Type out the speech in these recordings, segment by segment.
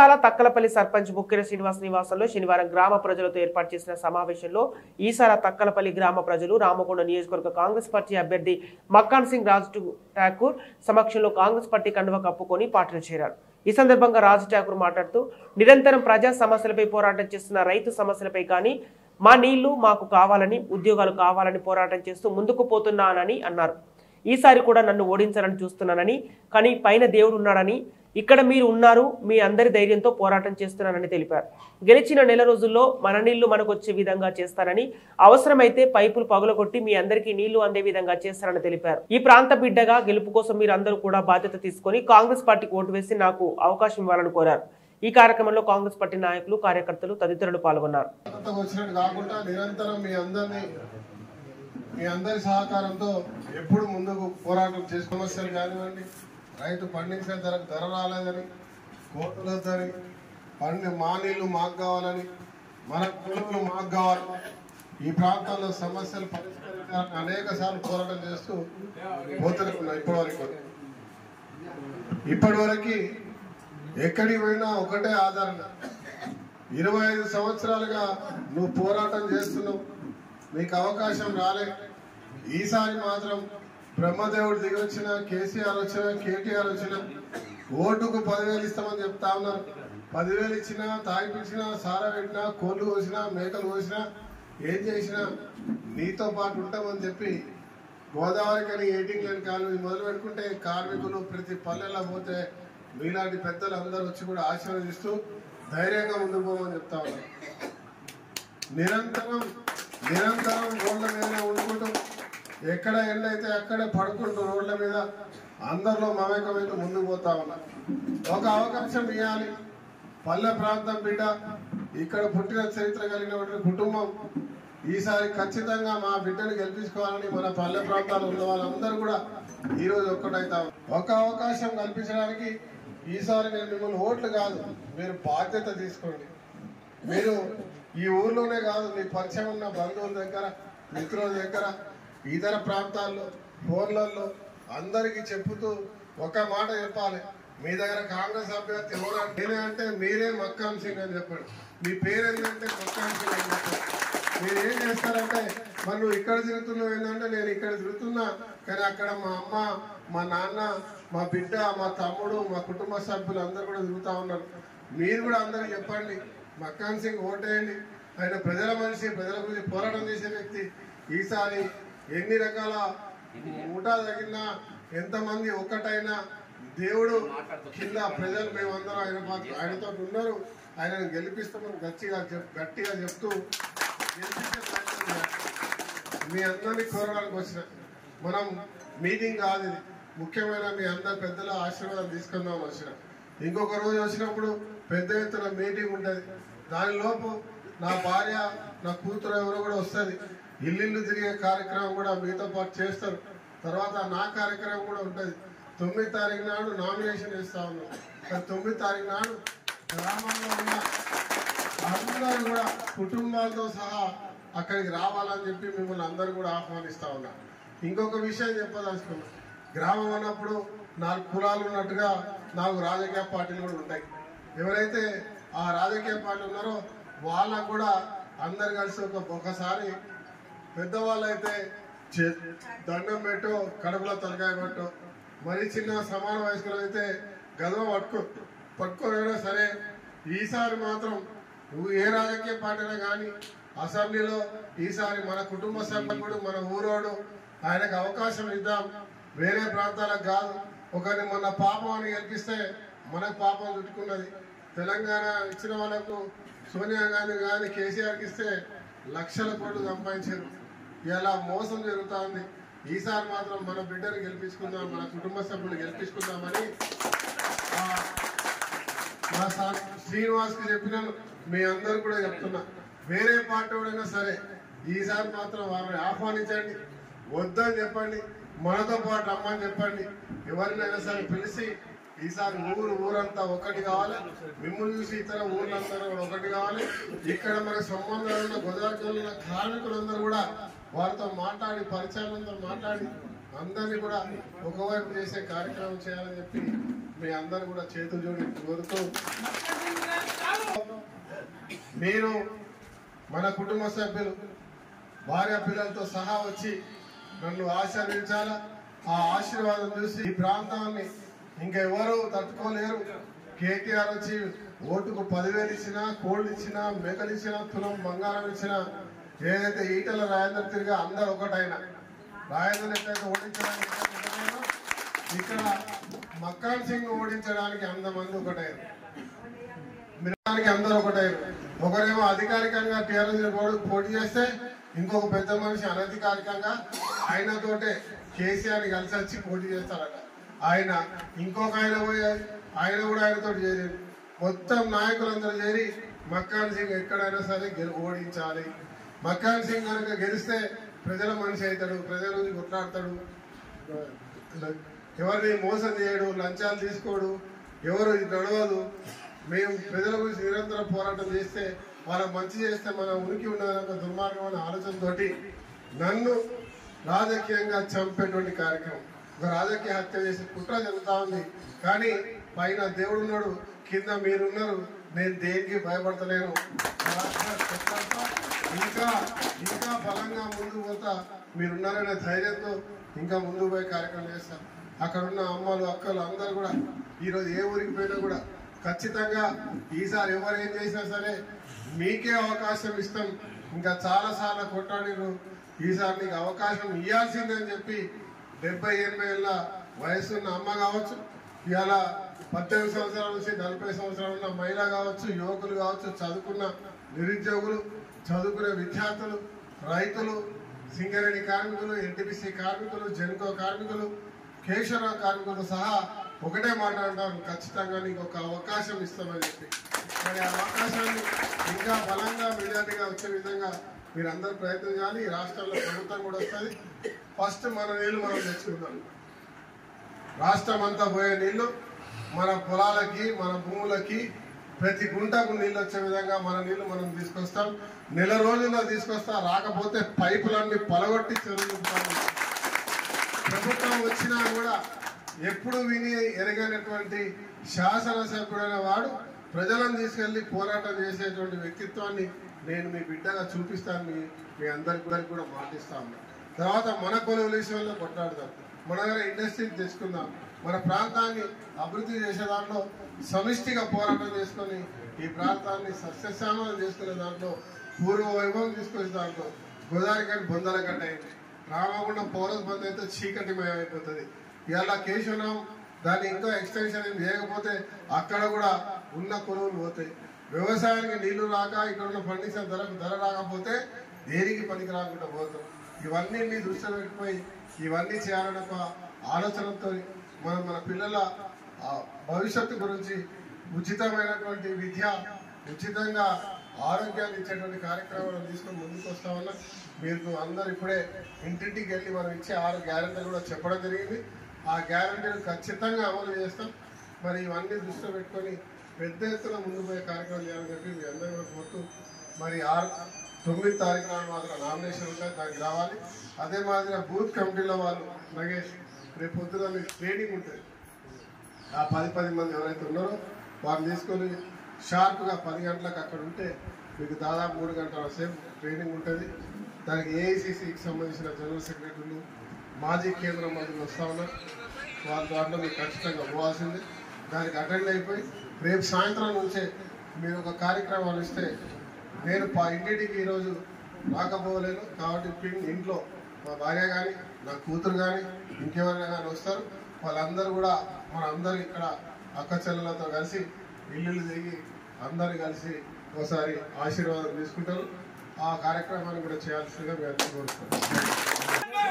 ఈసాల తక్కలపల్లి సర్పంచ్ బుక్కెర శ్రీనివాస్ నివాసంలో శనివారం గ్రామ ప్రజలతో ఏర్పాటు చేసిన సమావేశంలో ఈసాల తక్కలపల్లి గ్రామ ప్రజలు రామకొండ నియోజకవర్గ కాంగ్రెస్ పార్టీ అభ్యర్థి మక్కాన్ సింగ్ రాజ్ ఠాకూర్ సమక్షంలో కాంగ్రెస్ పార్టీ కండువ కప్పుకొని పార్టీలో చేరారు ఈ సందర్భంగా రాజ్ ఠాకూర్ మాట్లాడుతూ నిరంతరం ప్రజా సమస్యలపై పోరాటం చేస్తున్న రైతు సమస్యలపై కానీ మా నీళ్లు మాకు కావాలని ఉద్యోగాలు కావాలని పోరాటం చేస్తూ ముందుకు పోతున్నానని అన్నారు ఈసారి కూడా నన్ను ఓడించాలని చూస్తున్నానని కానీ పైన దేవుడు ఉన్నాడని ఇక్కడ మీరు ఉన్నారు మీ అందరి ధైర్యంతో పోరాటం చేస్తున్నానని తెలిపారు గెలిచిన నెల రోజుల్లో మన నీళ్లు మనకు వచ్చే విధంగా చేస్తానని అవసరమైతే పైపులు పగులగొట్టి మీ అందరికీ నీళ్లు అందే విధంగా చేస్తారని తెలిపారు ఈ ప్రాంత బిడ్డగా గెలుపు కోసం మీరు అందరూ కూడా బాధ్యత తీసుకొని కాంగ్రెస్ పార్టీకి ఓటు వేసి నాకు అవకాశం ఇవ్వాలని కోరారు ఈ కార్యక్రమంలో కాంగ్రెస్ పార్టీ నాయకులు కార్యకర్తలు తదితరులు పాల్గొన్నారు కొత్తగా వచ్చినట్టు కాకుండా నిరంతరం మీ అందరినీ మీ అందరి సహకారంతో ఎప్పుడు ముందుకు పోరాటం చేసే సమస్యలు కానివ్వండి రైతు పండించిన ధరకు ధర రాలేదని కోర్టులు వద్దని పండి మా నీళ్లు మాకు కావాలని మన కులుపులు మాకు కావాలి ఈ ప్రాంతాల్లో సమస్యలు పరిష్కరించాలని అనేక సార్లు పోరాటం చేస్తూ పోతున్నాం ఇప్పటి వరకు ఇప్పటి వరకు ఎక్కడికి పోయినా ఒకటే ఆదరణ ఇరవై ఐదు సంవత్సరాలుగా నువ్వు పోరాటం చేస్తున్నావు నీకు అవకాశం రాలే ఈసారి మాత్రం బ్రహ్మదేవుడు దిగి వచ్చిన కేసీఆర్ వచ్చిన కేటీఆర్ వచ్చిన ఓటుకు పదివేలు ఇస్తామని చెప్తా ఉన్నారు పదివేలు ఇచ్చినా తాగిపించినా సారా పెట్టినా కోళ్ళు కోసినా మేకలు కోసినా ఏం చేసినా నీతో పాటు ఉంటామని చెప్పి గోదావరి కానీ ఎయిటింగ్ లేని కాలువ మొదలు పెట్టుకుంటే కార్మికులు ప్రతి పల్లెల్లో పోతే మీలాంటి పెద్దలు అందరూ వచ్చి కూడా ఆశీర్వదిస్తూ ధైర్యంగా ముందుకు పోమని చెప్తా ఉన్నారు నిరంతరం నిరంతరం రోడ్ల మీద ఉండుకుంటూ ఎక్కడ ఎండ అయితే అక్కడే పడుకుంటూ రోడ్ల మీద అందరిలో మమేకమైతే ముందుకు పోతా ఉన్నా ఒక అవకాశం ఇవ్వాలి పల్లె ప్రాంతం బిడ్డ ఇక్కడ పుట్టిన చరిత్ర కలిగినటువంటి కుటుంబం ఈసారి ఖచ్చితంగా మా బిడ్డను గెలిపించుకోవాలని మన పల్లె ప్రాంతాల్లో ఉన్న వాళ్ళందరూ కూడా ఈ రోజు ఒక్కటైతా ఉన్నారు. ఒక అవకాశం కల్పించడానికి ఈసారి నేను మిమ్మల్ని ఓట్లు కాదు మీరు బాధ్యత తీసుకోండి మీరు ఈ ఊర్లోనే కాదు మీ పరిచయం ఉన్న బంధువుల దగ్గర మిత్రుల దగ్గర ఇతర ప్రాంతాల్లో ఫోన్లలో అందరికీ చెప్పుతూ ఒక మాట చెప్పాలి మీ దగ్గర కాంగ్రెస్ అభ్యర్థి ఎవరు నేనే అంటే మీరే మక్కాన్ సింగ్ అని చెప్పండి మీ పేరు ఏంటంటే మక్కాన్ సింగ్ అని చెప్పండి మీరు ఏం చేస్తారంటే మరి నువ్వు ఇక్కడ తిరుగుతున్నావు ఏంటంటే నేను ఇక్కడ తిరుగుతున్నా కానీ అక్కడ మా అమ్మ మా నాన్న మా బిడ్డ మా తమ్ముడు మా కుటుంబ సభ్యులు అందరు కూడా తిరుగుతా ఉన్నారు మీరు కూడా అందరికి చెప్పండి మక్కాన్ సింగ్ ఓటేయండి ఆయన ప్రజల మనిషి ప్రజల గురించి పోరాటం చేసే వ్యక్తి ఈసారి ఎన్ని రకాల ముఠా తగినా ఎంతమంది ఒక్కటైనా దేవుడు కింద ప్రజలు మేమందరం ఆయన పాత్ర- ఆయనతో ఉన్నారు ఆయనను గెలిపిస్తామని గట్టిగా చెప్ గట్టిగా చెప్తూ గెలిపించే ప్రయత్నం చేయాలి. మీ అందరినీ కోరడానికి వచ్చిన మనం మీటింగ్ కాదు ఇది ముఖ్యమైన మీ అందరి పెద్దల ఆశీర్వాదం తీసుకుందాం వచ్చిన ఇంకొక రోజు వచ్చినప్పుడు పెద్ద ఎత్తున మీటింగ్ ఉంటుంది దానిలోపు నా భార్య నా కూతురు ఎవరో కూడా వస్తుంది ఇల్లు తిరిగే కార్యక్రమం కూడా మీతో పాటు చేస్తారు తర్వాత నా కార్యక్రమం కూడా ఉంటుంది తొమ్మిది తారీఖు నాడు నామినేషన్ ఇస్తా ఉన్నాం మరి తొమ్మిది తారీఖు నాడు గ్రామంలో ఉన్న అందరూ కూడా కుటుంబాలతో సహా అక్కడికి రావాలని చెప్పి మిమ్మల్ని అందరూ కూడా ఆహ్వానిస్తా ఉన్నా ఇంకొక విషయం చెప్పదలుచుకున్నా గ్రామం అన్నప్పుడు నాలుగు కులాలు ఉన్నట్టుగా నాలుగు రాజకీయ పార్టీలు కూడా ఉంటాయి ఎవరైతే ఆ రాజకీయ పార్టీ ఉన్నారో వాళ్ళకు కూడా అందరు కలిసి ఒక ఒకసారి పెద్దవాళ్ళు అయితే చే- దండం పెట్టో కడుపులో తలకాయ పెట్టో మరి చిన్న సమాన వయస్కులు అయితే గదవ పట్టుకో పట్టుకోరైనా సరే ఈసారి మాత్రం నువ్వు ఏ రాజకీయ పార్టీనా కానీ అసెంబ్లీలో ఈసారి మన కుటుంబ సభ్యుడు మన ఊరోడు ఆయనకు అవకాశం ఇద్దాం వేరే ప్రాంతాలకు కాదు ఒకరిని మొన్న పాపం అని గెలిపిస్తే మనకు పాపం చుట్టుకున్నది తెలంగాణ ఇచ్చిన వాళ్ళకు సోనియా గాంధీ కానీ కేసీఆర్కి ఇస్తే లక్షల కోట్లు సంపాదించారు ఇలా మోసం జరుగుతోంది ఈసారి మాత్రం మన బిడ్డను గెలిపించుకుందాం మన కుటుంబ సభ్యులు గెలిపించుకుందామని ఆ, మా సార్ శ్రీనివాస్ కి చెప్పినాను మీ అందరు కూడా చెప్తున్నా వేరే పార్టీ వాడైనా సరే ఈసారి మాత్రం వారిని ఆహ్వానించండి వద్దని చెప్పండి మనతో పాటు రమ్మని చెప్పండి ఎవరినైనా సరే పిలిచి ఈసారి ఊరు ఊరంతా ఒకటి కావాలి మిమ్మల్ని చూసి ఇతర ఊర్లందరూ కూడా ఒకటి కావాలి ఇక్కడ మనకు సంబంధాలు ఉన్న గోదావరి జిల్లాలో ఉన్న కార్మికులందరూ కూడా వారితో మాట్లాడి పరిచయాలందరూ మాట్లాడి అందరినీ కూడా ఒకవైపు చేసే కార్యక్రమం చేయాలని చెప్పి మీ అందరు కూడా చేతులు జోడి కోరుతూ మీరు మన కుటుంబ సభ్యులు భార్య పిల్లలతో సహా వచ్చి నన్ను ఆశీర్వదించాలా ఆ ఆశీర్వాదం చూసి ఈ ప్రాంతాన్ని ఇంకెవరు తట్టుకోలేరు కేటీఆర్ వచ్చి ఓటుకు పదివేలు ఇచ్చినా కోళ్ళు ఇచ్చినా మేకలు ఇచ్చినా తులం బంగారం ఇచ్చినా ఏదైతే ఈటల రాజేంద్ర తిరిగా అందరు ఒకటైనా రాజేంద్ర ఎట్లయితే ఓడించడానికి ఒకటైనా, ఇక్కడ మక్కాన్ సింగ్ ఓడించడానికి అంతమంది ఒకటైనా మిగతానికి అందరూ ఒకటే ఒకరేమో అధికారికంగా టీఆర్ఎస్ బోర్డు పోటీ చేస్తే ఇంకొక పెద్ద మనిషి అనధికారికంగా ఆయనతోటే కేసీఆర్ కలిసి వచ్చి పోటీ చేస్తారట ఆయన ఇంకొక ఆయన పోయి ఆయన కూడా ఆయనతో చేరేది మొత్తం నాయకులందరూ చేరి మక్కాన్ సింగ్ ఎక్కడైనా సరే గెలు ఓడించాలి మక్కాన్ సింగ్ కనుక గెలిస్తే ప్రజల మనిషి అవుతాడు ప్రజల నుంచి కొట్లాడతాడు ఎవరిని మోసం చేయడు లంచాలు తీసుకోడు ఎవరు ఇది నడవదు మేము ప్రజల గురించి నిరంతరం పోరాటం చేస్తే వాళ్ళకి మంచి చేస్తే మన ఉనికి ఉండదన్న దుర్మార్గమైన ఆలోచనతోటి నన్ను రాజకీయంగా చంపేటువంటి కార్యక్రమం ఒక రాజకీయ హత్య చేసి కుట్ర జరుగుతా ఉంది కానీ పైన దేవుడు ఉన్నాడు కింద మీరున్నారు నేను దేనికి భయపడతలేను ఇంకా ఇంకా బలంగా ముందుకు పోతా మీరున్నారనే ధైర్యంతో ఇంకా ముందుకు పోయే కార్యక్రమం చేస్తాం అక్కడ ఉన్న అమ్మలు అక్కలు అందరు కూడా ఈరోజు ఏ ఊరికి పోయినా కూడా ఖచ్చితంగా ఈసారి ఎవరు ఏం చేసినా సరే మీకే అవకాశం ఇస్తాం ఇంకా చాలా సార్లు కొట్టాడిరు ఈసారి నీకు అవకాశం ఇవ్వాల్సిందే అని చెప్పి డెబ్బై ఎనభై ఏళ్ళ వయసున్న అమ్మ కావచ్చు ఇవాళ పద్దెనిమిది సంవత్సరాల నుంచి నలభై సంవత్సరాలు ఉన్న మహిళ కావచ్చు యువకులు కావచ్చు చదువుకున్న నిరుద్యోగులు చదువుకునే విద్యార్థులు రైతులు సింగరేణి కార్మికులు ఎన్టీపీసీ కార్మికులు జెన్కో కార్మికులు కేశవరావు కార్మికులు సహా ఒకటే మాట అంటాను ఖచ్చితంగా నీకు ఒక అవకాశం ఇస్తామని చెప్పి మరి ఆ అవకాశాన్ని ఇంకా బలంగా మెజార్టీగా వచ్చే విధంగా మీరు అందరూ ప్రయత్నం చేయాలి ఈ రాష్ట్రంలో ప్రభుత్వం కూడా వస్తుంది ఫస్ట్ మన నీళ్లు మనం తెచ్చుకుందాం రాష్ట్రం అంతా పోయే నీళ్లు మన పొలాలకి మన భూములకి ప్రతి గుంటకు నీళ్ళు వచ్చే విధంగా మన నీళ్లు మనం తీసుకొస్తాం నెల రోజుల్లో తీసుకొస్తా రాకపోతే పైపులన్నీ పలగొట్టి చెరువు ప్రభుత్వం వచ్చినా కూడా ఎప్పుడు విని ఎరగనటువంటి శాసనసభ్యుడైన వాడు ప్రజలను తీసుకెళ్లి పోరాటం చేసేటువంటి వ్యక్తిత్వాన్ని నేను మీ బిడ్డగా చూపిస్తాను మీ మీ అందరికి కూడా కూడా మాటిస్తాను తర్వాత మన కొలువు విషయంలో కొట్లాడదాం మన దగ్గర ఇండస్ట్రీ తెచ్చుకుందాం మన ప్రాంతాన్ని అభివృద్ధి చేసే దాంట్లో సమిష్టిగా పోరాటం చేసుకొని ఈ ప్రాంతాన్ని సస్యశ్యామలం చేసుకునే దాంట్లో పూర్వ వైభవం తీసుకొచ్చే దాంట్లో గోదావరి కానీ బొందల గడ్డ అయింది రామగుండం పౌరస్ బంద్ అయితే చీకటి అయిపోతుంది ఇవాళ కేశవరాం దాన్ని ఇంకా ఎక్స్టెన్షన్ ఏం చేయకపోతే అక్కడ కూడా ఉన్న కొనుగోలు పోతాయి వ్యవసాయానికి నీళ్లు రాక ఇక్కడ ఉన్న పండించిన ధరకు ధర రాకపోతే దేనికి పనికి రాకుండా పోతాం ఇవన్నీ మీ దృష్టిలో పెట్టుకుపోయి ఇవన్నీ చేయాలనే ఒక ఆలోచనతో మనం మన పిల్లల ఆ, భవిష్యత్తు గురించి ఉచితమైనటువంటి విద్య ఉచితంగా ఆరోగ్యాన్ని ఇచ్చేటువంటి కార్యక్రమాలను తీసుకొని ముందుకు వస్తామన్నా మీరు అందరు ఇప్పుడే ఇంటింటికి వెళ్ళి మనం ఇచ్చే ఆరు గ్యారెంటీలు కూడా చెప్పడం జరిగింది ఆ గ్యారెంటీలు ఖచ్చితంగా అమలు చేస్తాం మరి ఇవన్నీ దృష్టిలో పెట్టుకొని పెద్ద ఎత్తున ముందు పోయే కార్యక్రమం చేయాలని చెప్పి మీ అందరూ కూడా కోరుతూ మరి ఆరు తొమ్మిది తారీఖు నాడు మాత్రం నామినేషన్ ఉంటాయి దానికి రావాలి అదే మాదిరిగా బూత్ కమిటీలో వాళ్ళు నగేష్ రేపు పొద్దున మీకు ట్రైనింగ్ ఉంటుంది ఆ పది పది మంది ఎవరైతే ఉన్నారో వారిని తీసుకొని షార్ప్గా పది గంటలకు అక్కడ ఉంటే మీకు దాదాపు మూడు గంటల సేపు ట్రైనింగ్ ఉంటుంది దానికి ఏఐసిసికి సంబంధించిన జనరల్ సెక్రటరీలు మాజీ కేంద్ర మంత్రులు వస్తా ఉన్నారు వాళ్ళ దాంట్లో మీకు ఖచ్చితంగా పోవాల్సిందే దానికి అటెండ్ అయిపోయి రేపు సాయంత్రం నుంచే మీరు ఒక కార్యక్రమాలు ఇస్తే నేను పా ఇంటికి ఈరోజు రాకపోలేను కాబట్టి పిన్ ఇంట్లో మా భార్య కానీ నా కూతురు కానీ ఇంకెవరైనా కానీ వస్తారు వాళ్ళందరూ కూడా మన అందరూ ఇక్కడ అక్క చెల్లెలతో కలిసి ఇల్లు తిరిగి అందరు కలిసి ఒకసారి ఆశీర్వాదం తీసుకుంటారు ఆ కార్యక్రమాన్ని కూడా చేయాల్సిందిగా మేము అందరూ కోరుకుంటున్నాం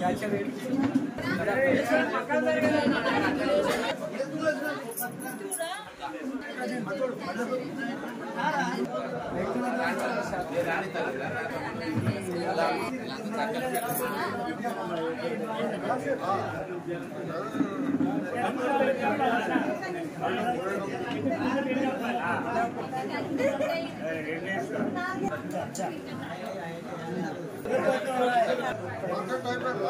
చూరా పక్కకు అయిపోయిందా?